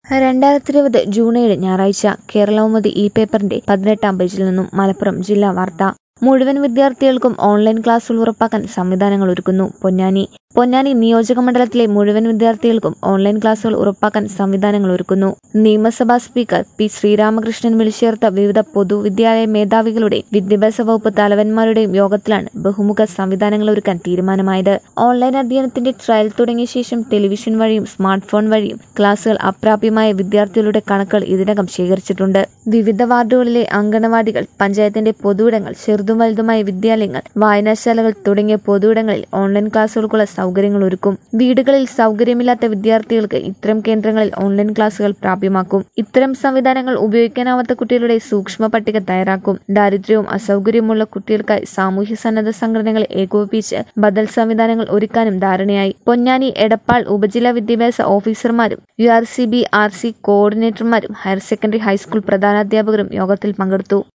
രണ്ടായിരത്തി ഇരുപത് ജൂൺ ഏഴ് ഞായറാഴ്ച കേരളൗമതി ഇ പേപ്പറിന്റെ പതിനെട്ടാം പേജിൽ നിന്നും മലപ്പുറം ജില്ലാ വാർത്ത മുഴുവൻ വിദ്യാർത്ഥികൾക്കും ഓൺലൈൻ ക്ലാസുകൾ ഉറപ്പാക്കാൻ സംവിധാനങ്ങൾ ഒരുക്കുന്നു പൊന്നാനി പൊന്നാനി നിയോജക മണ്ഡലത്തിലെ മുഴുവൻ വിദ്യാർത്ഥികൾക്കും ഓൺലൈൻ ക്ലാസുകൾ ഉറപ്പാക്കാൻ സംവിധാനങ്ങൾ ഒരുക്കുന്നു നിയമസഭാ സ്പീക്കർ പി ശ്രീരാമകൃഷ്ണൻ വിളിച്ചേർത്ത വിവിധ പൊതുവിദ്യാലയ മേധാവികളുടെയും വിദ്യാഭ്യാസ വകുപ്പ് തലവന്മാരുടെയും യോഗത്തിലാണ് ബഹുമുഖ സംവിധാനങ്ങൾ ഒരുക്കാൻ തീരുമാനമായത് ഓൺലൈൻ അധ്യയനത്തിന്റെ ട്രയൽ തുടങ്ങിയ ശേഷം ടെലിവിഷൻ വഴിയും സ്മാർട്ട് ഫോൺ വഴിയും ക്ലാസുകൾ അപ്രാപ്യമായ വിദ്യാർത്ഥികളുടെ കണക്കുകൾ ഇതിനകം ശേഖരിച്ചിട്ടുണ്ട് വിവിധ വാർഡുകളിലെ അങ്കണവാടികൾ പഞ്ചായത്തിന്റെ പൊതുയിടങ്ങൾ ചെറുതും വലുതുമായ വിദ്യാലയങ്ങൾ വായനാശാലകൾ തുടങ്ങിയ പൊതുയിടങ്ങളിൽ ഓൺലൈൻ ക്ലാസുകൾക്കുള്ള സൗകര്യങ്ങൾ ഒരുക്കും വീടുകളിൽ സൗകര്യമില്ലാത്ത വിദ്യാർത്ഥികൾക്ക് ഇത്തരം കേന്ദ്രങ്ങളിൽ ഓൺലൈൻ ക്ലാസുകൾ പ്രാപ്യമാക്കും ഇത്തരം സംവിധാനങ്ങൾ ഉപയോഗിക്കാനാവാത്ത കുട്ടികളുടെ സൂക്ഷ്മ പട്ടിക തയ്യാറാക്കും ദാരിദ്ര്യവും അസൗകര്യമുള്ള കുട്ടികൾക്കായി സാമൂഹ്യ സന്നദ്ധ സംഘടനകളെ ഏകോപിപ്പിച്ച് ബദൽ സംവിധാനങ്ങൾ ഒരുക്കാനും ധാരണയായി പൊന്നാനി എടപ്പാൾ ഉപജില്ലാ വിദ്യാഭ്യാസ ഓഫീസർമാരും U R C B R C കോർഡിനേറ്റർമാരും ഹയർ സെക്കൻഡറി ഹൈസ്കൂൾ പ്രധാനാധ്യാപകരും യോഗത്തിൽ പങ്കെടുത്തു